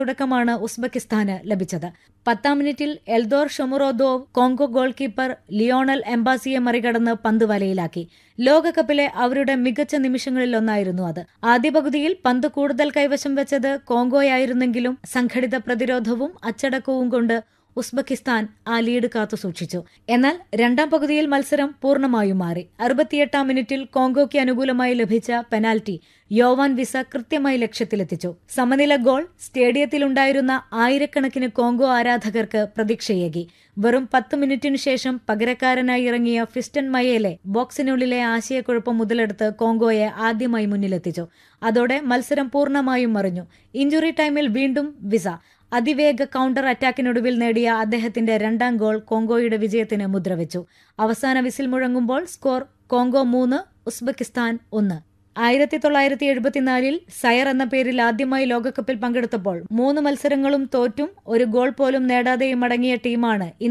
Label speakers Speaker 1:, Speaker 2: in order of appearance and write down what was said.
Speaker 1: തുടക്കമാണ് ഉസ്ബെക്കിസ്ഥാന് ലഭിച്ചത് പത്താം മിനിറ്റിൽ Eldor Shomurodov Congo goal keeper Lionel എംബാസിയെ മറികടന്ന് പന്ത് വലയിലാക്കി ലോകകപ്പിലെ അവരുടെ മികച്ച നിമിഷങ്ങളിലൊന്നായിരുന്നു അത് ആദ്യ പകുതിയിൽ പന്ത് കൂടുതൽ കൈവശം വെച്ചത് കോങ്കോയായിരുന്നെങ്കിലും സംഘടിത പ്രതിരോധവും അച്ചടക്കവും കൊണ്ട് ഉസ്ബെക്കിസ്ഥാൻ ആ ലീഡ് കാത്തുസൂക്ഷിച്ചു എന്നാൽ രണ്ടാം പകുതിയിൽ മത്സരം പൂർണ്ണമായും മാറി അറുപത്തിയെട്ടാം മിനിറ്റിൽ കോങ്കോയ്ക്ക് അനുകൂലമായി ലഭിച്ച പെനാൽറ്റി യോവാൻ വിസ കൃത്യമായി ലക്ഷ്യത്തിലെത്തിച്ചു സമനില ഗോൾ സ്റ്റേഡിയത്തിലുണ്ടായിരുന്ന ആയിരക്കണക്കിന് കോങ്കോ ആരാധകർക്ക് പ്രതീക്ഷയേകി വെറും പത്ത് മിനിറ്റിനു ശേഷം പകരക്കാരനായി ഇറങ്ങിയ ഫിസ്റ്റൻ മയേലെ ബോക്സിനുള്ളിലെ ആശയക്കുഴപ്പം മുതലെടുത്ത് കോങ്കോയെ ആദ്യമായി മുന്നിലെത്തിച്ചു അതോടെ മത്സരം പൂർണ്ണമായും മറിഞ്ഞു ഇഞ്ചുറി ടൈമിൽ വീണ്ടും വിസ അതിവേഗ കൗണ്ടർ അറ്റാക്കിനൊടുവിൽ നേടിയ അദ്ദേഹത്തിന്റെ രണ്ടാം ഗോൾ കോങ്കോയുടെ വിജയത്തിന് മുദ്രവെച്ചു അവസാന വിസിൽ മുഴങ്ങുമ്പോൾ സ്കോർ കോങ്കോ മൂന്ന് ഉസ്ബെക്കിസ്ഥാൻ ഒന്ന് ആയിരത്തി തൊള്ളായിരത്തി എഴുപത്തിനാലിൽ സയർ എന്ന പേരിൽ ആദ്യമായി ലോകകപ്പിൽ പങ്കെടുത്തപ്പോൾ മൂന്ന് മത്സരങ്ങളും തോറ്റും ഒരു ഗോൾ പോലും നേടാതെയും മടങ്ങിയ ടീമാണ്